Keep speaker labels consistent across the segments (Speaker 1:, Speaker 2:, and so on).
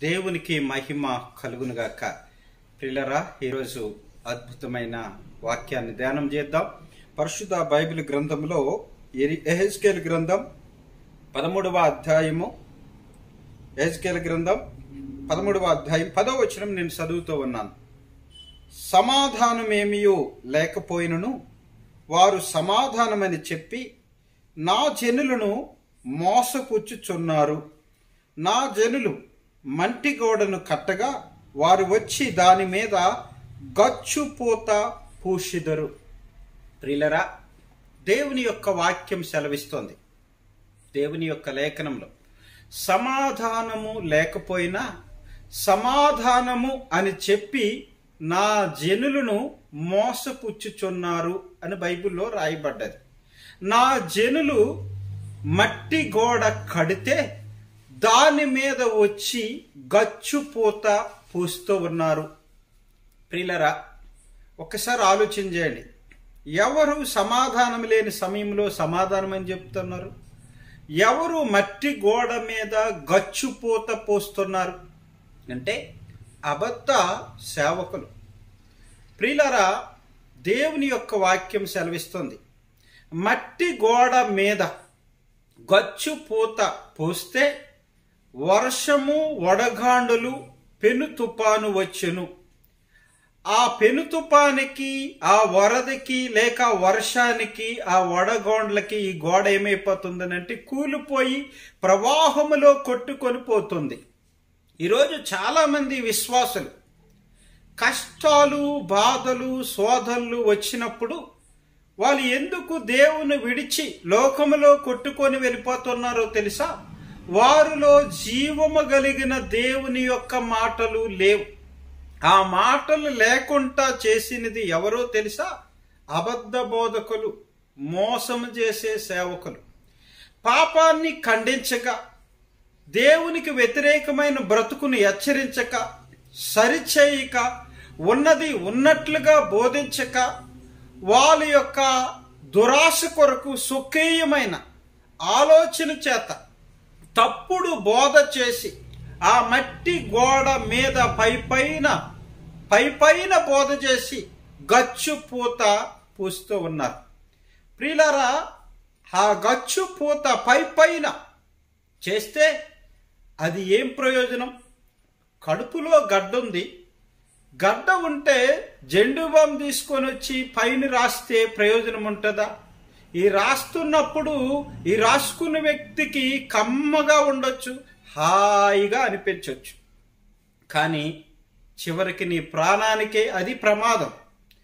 Speaker 1: దేవునికి మహిమ కలుగునుగాక ప్రిలరా ఈరోజు అద్భుతమైన వాక్యాన్ని ధ్యానం చేద్దాం పరిశుద్ధ బైబిల్ గ్రంథంలో ఎహెజ్కేల్ గ్రంథం పదమూడవ అధ్యాయము ఎహెజ్కేల్ గ్రంథం పదమూడవ అధ్యాయం పదవ వచనం నేను చదువుతూ ఉన్నాను సమాధానమేమియో లేకపోయినను వారు సమాధానమని చెప్పి నా జనులను మోసపుచ్చుచున్నారు నా జనులు మంటి గోడను కట్టగా వారు వచ్చి దాని మీద గచ్చుపోత పూషిదరు ప్రిలరా దేవుని యొక్క వాక్యం సెలవిస్తోంది దేవుని యొక్క లేఖనంలో సమాధానము లేకపోయినా సమాధానము అని చెప్పి నా జనులను మోసపుచ్చుచున్నారు అని బైబిల్లో రాయబడ్డది నా జనులు మట్టి గోడ కడితే దాని మీద వచ్చి గచ్చుపోత పూస్తూ ఉన్నారు ప్రిలరా ఒకసారి ఆలోచన చేయండి ఎవరు సమాధానం లేని సమయంలో సమాధానం అని చెప్తున్నారు ఎవరు మట్టి గోడ మీద గచ్చుపోత పోస్తున్నారు అంటే అబద్ధ సేవకులు ప్రియులరా దేవుని యొక్క వాక్యం సెలవిస్తుంది మట్టి గోడ మీద గచ్చు పూత పోస్తే వర్షము వడగాండులు పెను తుపాను వచ్చెను ఆ పెను తుపానికి ఆ వరదకి లేక వర్షానికి ఆ వడగోండ్లకి ఈ గోడ ఏమైపోతుందనంటే కూలిపోయి ప్రవాహములో కొట్టుకొని పోతుంది ఈరోజు చాలా మంది విశ్వాసులు కష్టాలు బాధలు శోధనలు వచ్చినప్పుడు వాళ్ళు ఎందుకు దేవుని విడిచి లోకములో కొట్టుకొని వెళ్ళిపోతున్నారో తెలుసా వారిలో జీవము కలిగిన దేవుని యొక్క మాటలు లేవు ఆ మాటలు లేకుండా చేసినది ఎవరో తెలుసా అబద్ధ బోధకులు మోసం చేసే సేవకులు పాపాన్ని ఖండించగా దేవునికి వ్యతిరేకమైన బ్రతుకును హెచ్చరించక సరిచేయక ఉన్నది ఉన్నట్లుగా బోధించక వాళ్ళ యొక్క దురాశ కొరకు సుఖేయమైన ఆలోచన చేత తప్పుడు బోధ చేసి ఆ మట్టి గోడ మీద పై పైన పై పైన బోధ చేసి గచ్చు పూత పూస్తూ ఉన్నారు ప్రియులరా ఆ గచ్చు పూత పై పైన చేస్తే అది ఏం ప్రయోజనం కడుపులో గడ్డ ఉంది గడ్డ ఉంటే జెండు బామ్ తీసుకొని వచ్చి పైన రాస్తే ప్రయోజనం ఉంటుందా ఈ రాస్తున్నప్పుడు ఈ రాసుకున్న వ్యక్తికి కమ్మగా ఉండొచ్చు హాయిగా అనిపించవచ్చు కానీ చివరికి నీ ప్రాణానికే అది ప్రమాదం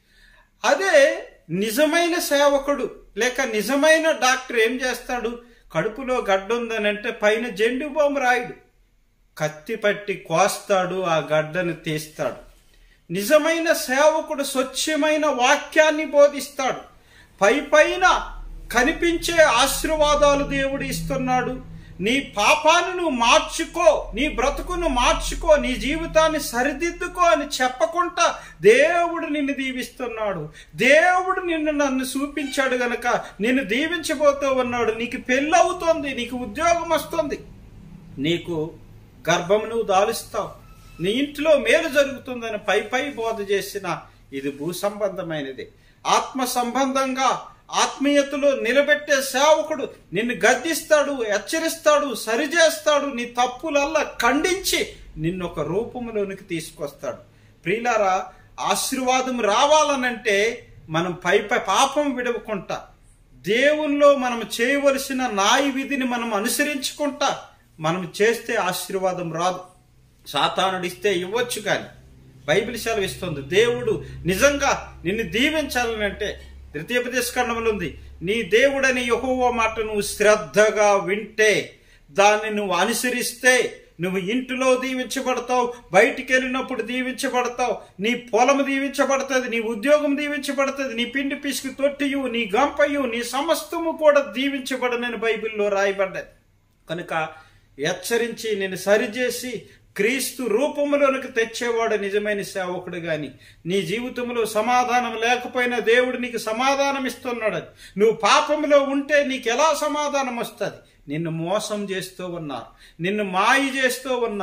Speaker 1: అదే నిజమైన సేవకుడు లేక నిజమైన డాక్టర్ ఏం చేస్తాడు కడుపులో గడ్డ ఉందనంటే పైన జెండు బాంబు రాయుడు కత్తి పట్టి కోస్తాడు ఆ గడ్డను తీస్తాడు నిజమైన సేవకుడు స్వచ్ఛమైన వాక్యాన్ని బోధిస్తాడు పై పైన కనిపించే ఆశీర్వాదాలు దేవుడు ఇస్తున్నాడు నీ పాపాన్ని నువ్వు మార్చుకో నీ బ్రతుకును మార్చుకో నీ జీవితాన్ని సరిదిద్దుకో అని చెప్పకుండా దేవుడు నిన్ను దీవిస్తున్నాడు దేవుడు నిన్ను నన్ను చూపించాడు గనక నిన్ను దీవించబోతూ ఉన్నాడు నీకు పెళ్ళవుతోంది నీకు ఉద్యోగం వస్తుంది నీకు గర్భం నువ్వు దాలుస్తావు నీ ఇంట్లో మేలు జరుగుతుందని పై పై బోధ చేసిన ఇది భూ సంబంధమైనది ఆత్మ సంబంధంగా ఆత్మీయతలో నిలబెట్టే సేవకుడు నిన్ను గద్దిస్తాడు హెచ్చరిస్తాడు సరిచేస్తాడు నీ తప్పులల్లా ఖండించి నిన్ను ఒక రూపంలోనికి తీసుకొస్తాడు ప్రియులారా ఆశీర్వాదం రావాలనంటే మనం పై పై పాపం విడవకుంటా దేవునిలో మనం చేయవలసిన నాయ విధిని మనం అనుసరించుకుంటా మనం చేస్తే ఆశీర్వాదం రాదు సాతానుడిస్తే ఇవ్వచ్చు కానీ బైబిల్ సెలవిస్తుంది దేవుడు నిజంగా నిన్ను దీవించాలని అంటే ద్వితీయోపదేశకరణంలో ఉంది నీ దేవుడని యహోవ మాట నువ్వు శ్రద్ధగా వింటే దాన్ని నువ్వు అనుసరిస్తే నువ్వు ఇంటిలో దీవించబడతావు బయటికి వెళ్ళినప్పుడు దీవించబడతావు నీ పొలం దీవించబడుతుంది నీ ఉద్యోగం దీవించబడుతుంది నీ పిండి పిసికి తొట్టియు నీ గంపయు నీ సమస్తము కూడా దీవించబడనని బైబిల్లో రాయబడ్డది కనుక హెచ్చరించి నేను సరిచేసి క్రీస్తు రూపంలోనికి తెచ్చేవాడు నిజమైన సేవకుడు గాని నీ జీవితంలో సమాధానం లేకపోయినా దేవుడు నీకు సమాధానం ఇస్తున్నాడు నువ్వు పాపంలో ఉంటే నీకు ఎలా సమాధానం వస్తుంది నిన్ను మోసం చేస్తూ ఉన్నారు నిన్ను మాయ చేస్తూ ఉన్నారు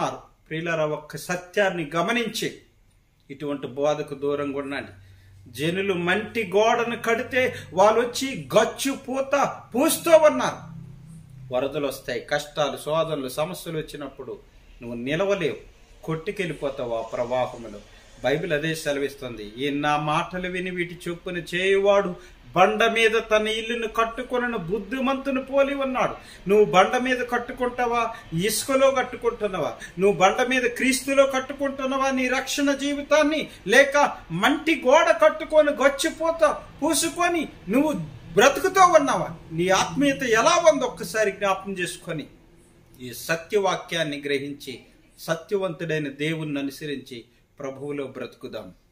Speaker 1: ప్రియులరా ఒక్క సత్యాన్ని గమనించి ఇటువంటి బోధకు దూరంగా ఉండండి జనులు మంటి గోడను కడితే వాళ్ళు వచ్చి గచ్చు పూత పూస్తూ ఉన్నారు వరదలు వస్తాయి కష్టాలు శోధనలు సమస్యలు వచ్చినప్పుడు నువ్వు నిలవలేవు కొట్టుకెళ్ళిపోతావు ఆ ప్రవాహములో బైబిల్ అదే సెలవిస్తుంది ఈ నా మాటలు విని వీటి చొప్పున చేయువాడు బండ మీద తన ఇల్లును కట్టుకొనిన బుద్ధిమంతుని పోలి ఉన్నాడు నువ్వు బండ మీద కట్టుకుంటావా ఇసుకలో కట్టుకుంటున్నావా నువ్వు బండ మీద క్రీస్తులో కట్టుకుంటున్నావా నీ రక్షణ జీవితాన్ని లేక మంటి గోడ కట్టుకొని గచ్చిపోతా పూసుకొని నువ్వు బ్రతుకుతూ ఉన్నావా నీ ఆత్మీయత ఎలా ఉందో ఒక్కసారి జ్ఞాపం చేసుకొని ఈ సత్యవాక్యాన్ని గ్రహించి సత్యవంతుడైన దేవుణ్ణి అనుసరించి ప్రభువులో బ్రతుకుదాం